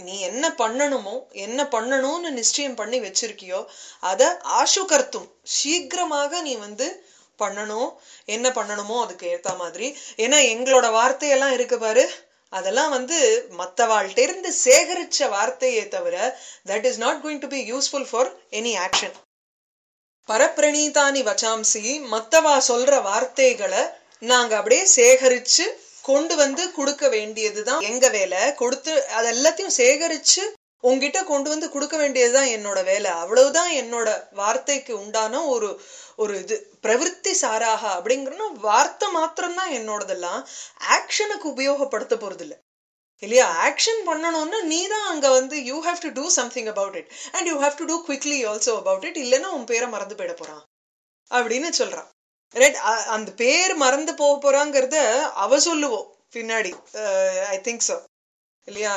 நீ என்ன பண்ணணுமோ என்ன பண்ணணும்னு நிச்சயம் பண்ணி வச்சிருக்கியோ அத ஆசு கர்த்தும் சீக்கிரமாக நீ வந்து பண்ணணும் என்ன பண்ணணுமோ அதுக்கு ஏத்த மாதிரி ஏன்னா எங்களோட வார்த்தையெல்லாம் இருக்கு பாரு அதெல்லாம் வந்து மத்தவாள்கிட்ட இருந்து சேகரிச்ச வார்த்தையே தவிர that is not going to be useful for any action பரப்பிரணீதானி வச்சாம்சி மத்தவா சொல்ற வார்த்தைகளை நாங்க அப்படியே சேகரிச்சு கொண்டு வந்து கொடுக்க வேண்டியதுதான் எங்க வேலை கொடுத்து அது எல்லாத்தையும் சேகரிச்சு உங்ககிட்ட கொண்டு வந்து கொடுக்க வேண்டியதுதான் என்னோட வேலை அவ்வளவுதான் என்னோட வார்த்தைக்கு உண்டான ஒரு ஒரு இது பிரவிற்த்தி சாராக அப்படிங்கிறனா வார்த்தை மாத்திரம்தான் என்னோடதெல்லாம் ஆக்ஷனுக்கு உபயோகப்படுத்த போறது இல்ல இல்லையா ஆக்ஷன் பண்ணணும்னா நீ தான் அங்க வந்து you have to do something about it and you have to do quickly also about it இல்லைன்னா உன் பேரை மறந்து போயிட போறான் அப்படின்னு சொல்றான் ரைட் அந்த பேர் மறந்து போக போறாங்கிறத அவ சொல்லுவோம் பின்னாடி ஐ திங்க் so இல்லையா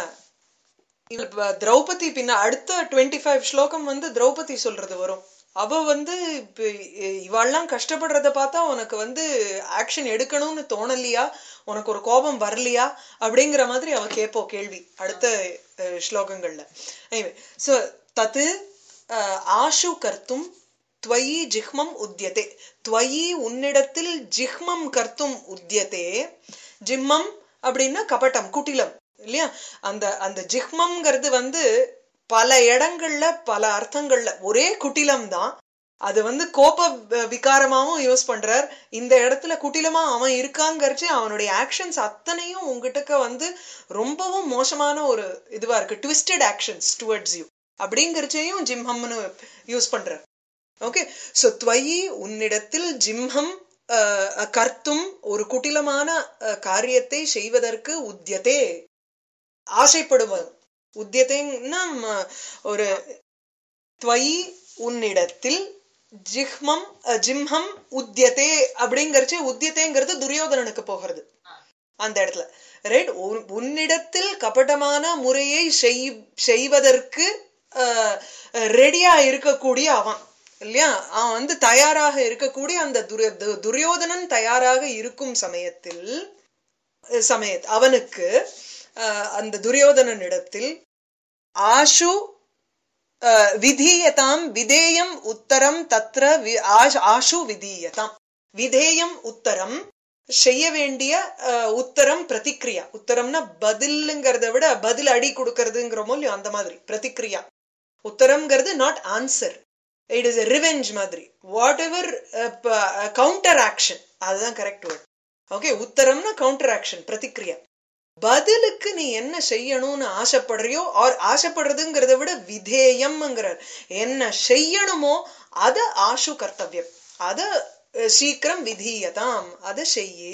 இப்ப திரௌபதி பின்ன அடுத்த டுவெண்ட்டி ஃபைவ் ஸ்லோகம் வந்து திரௌபதி சொல்றது வரும் அவ வந்து இப்ப இ- இவாள்லாம் கஷ்டப்படுறத பார்த்தா உனக்கு வந்து ஆக்ஷன் எடுக்கணும்னு தோணலையா உனக்கு ஒரு கோபம் வரலையா அப்படிங்கிற மாதிரி அவ கேட்போ கேள்வி அடுத்த அஹ், ஸ்லோகங்கள்ல சோ தத்து அஹ், ஆஷு கர்த்தும் துவயி ஜிஹ்மம் உத்தியதே துவயி உன்னிடத்தில் ஜிஹ்மம் கர்த்தும் உத்தியதே ஜிம்மம் அப்படின்னா கபட்டம் குட்டிலம் இல்லையா அந்த அந்த ஜிஹ்மம்ங்கிறது வந்து பல இடங்கள்ல பல அர்த்தங்கள்ல ஒரே குட்டிலம் தான் அது வந்து கோப வ- விகாரமாவும் யூஸ் பண்றார் இந்த இடத்துல குட்டிலமா அவன் இருக்காங்கிறச்சு அவனுடைய ஆக்ஷன்ஸ் அத்தனையும் உங்ககிட்ட வந்து ரொம்பவும் மோசமான ஒரு இதுவா இருக்கு ட்விஸ்டட் ஆக்ஷன்ஸ் டுவர்ட்ஸ் யூ அப்படிங்கிறச்சையும் ஜிம்ஹம்னு யூஸ் பண்றார் ஓகே சோ துவயி உன்னிடத்தில் ஜிம்ஹம் அஹ், கர்த்தும் ஒரு குட்டிலமான அஹ், காரியத்தை செய்வதற்கு உத்தியதே ஆசைப்படுவது உத்தியத்தைன்னா ம, ஒரு துவயி உன்னிடத்தில் ஜிஹ்மம் அஹ், ஜிம்ஹம் உத்தியதே அப்படிங்கறச்சு உத்தியதேங்கிறது துரியோதனனுக்கு போகிறது அந்த இடத்துல ரைட் உன்னிடத்தில் கபடமான முறையை செய்- செய்வதற்கு ரெடியா இருக்கக்கூடிய அவன் இல்லையா அவன் வந்து தயாராக இருக்கக்கூடிய அந்த துரிய து- துரியோதனன் தயாராக இருக்கும் சமயத்தில் சமய அவனுக்கு அஹ், அந்த துரியோதனனிடத்தில் ஆஷு அஹ், விதீயதாம் விதேயம் உத்தரம் தத்ர வி- ஆஷ்- ஆஷு விதீயதாம் விதேயம் உத்தரம் செய்ய வேண்டிய அஹ், உத்தரம் பிரதிக்ரியா உத்தரம்னா பதிலுங்கிறத விட பதில் அடி கொடுக்கறதுங்கிறோமோ இல்லையோ அந்த மாதிரி பிரதிக்ரியா உத்தரம்ங்கிறது not answer it is revenge மாதிரி வாட் எவர் கவுண்டர் ஆக்ஷன் அதுதான் கரெக்ட் வேர்ட் ஓகே உத்தரம்னா கவுண்டர் ஆக்ஷன் பிரதிக்ரியா பதிலுக்கு நீ என்ன செய்யணும்னு ஆசைப்படுறியோ ஆர் ஆசைப்படுறதுங்கிறத விட விதேயம்ங்கிறார் என்ன செய்யணுமோ அத ஆஷு கர்த்தவியம் அத அஹ், சீக்கிரம் விதீயதாம் அத செய்யி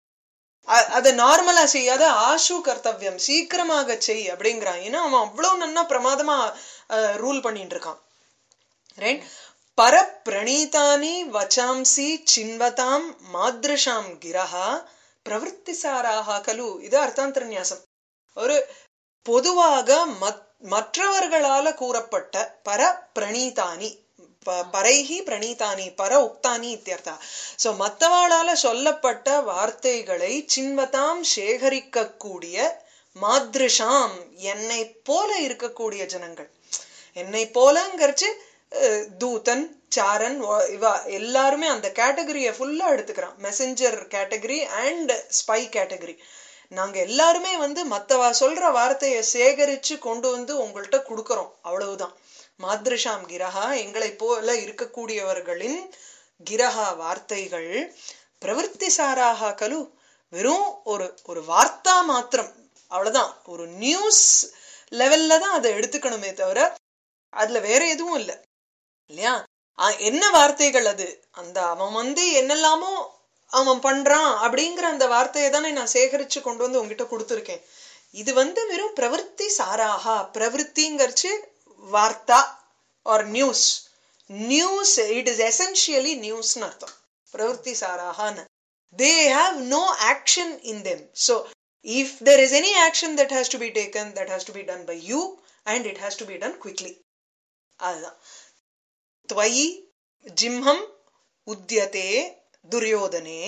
அ- அத நார்மலா செய்யாத ஆஷு கர்த்தவியம் சீக்கிரமாக செய் அப்படிங்கிறான் ஏன்னா அவன் அவ்வளவு நன்னா பிரமாதமா ரூல் பண்ணிட்டு இருக்கான் ரைட் பரப்பிரணீதானி வச்சாம்சி சின்வதாம் மாத்ருஷாம் கிரஹா பிரவருத்திசாராக கலு இது அர்த்தாந்தரநியாசம் ஒரு பொதுவாக மத்- மற்றவர்களால கூறப்பட்ட பர பிரணீதானி ப- பரைஹி பிரணீதானி பர உக்தானி இத்தியர்த்தா சோ மத்தவாளால சொல்லப்பட்ட வார்த்தைகளை சின்வதாம் சேகரிக்கக்கூடிய மாத்ருஷாம் என்னை போல இருக்கக்கூடிய ஜனங்கள் என்னை போலங்கிறச்சு அஹ், தூதன் சாரன் வ- இவ எல்லாருமே அந்த கேட்டகரியை ஃபுல்லா எடுத்துக்கிறான் messenger category and spy category நாங்க எல்லாருமே வந்து மத்தவா சொல்ற வார்த்தையை சேகரிச்சு கொண்டு வந்து உங்கள்கிட்ட கொடுக்கறோம் அவ்வளவுதான் மாத்ருஷாம் கிரஹா எங்களை போல இருக்கக்கூடியவர்களின் கிரஹா வார்த்தைகள் பிரவருத்தி சாராக கலு வெறும் ஒரு ஒரு வார்த்தா மாத்திரம் அவ்வளவுதான் ஒரு நியூஸ் லெவல்ல தான் அதை எடுத்துக்கணுமே தவிர அதுல வேற எதுவும் இல்ல இல்லையா ஆ, என்ன வார்த்தைகள் அது அந்த அவன் வந்து என்னெல்லாமோ அவன் பண்றான் அப்படிங்கிற அந்த வார்த்தையை தானே நான் சேகரிச்சு கொண்டு வந்து உங்ககிட்ட கொடுத்துருக்கேன் இது வந்து வெறும் பிரவருத்தி சாராகா பிரவருத்திங்கிறச்சு வார்த்தா or news news it is essentially நியூஸ்னு அர்த்தம் பிரவருத்தி சாராகான்னு they have no action in them so if there is any action that has to be taken that has to be done by you and it has to be done quickly அதுதான் துவயி ஜிம்ஹம் உத்தியதே துரியோதனே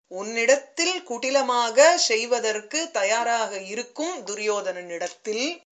உன்னிடத்தில் குட்டிலமாக செய்வதற்கு தயாராக இருக்கும் துரியோதனனிடத்தில்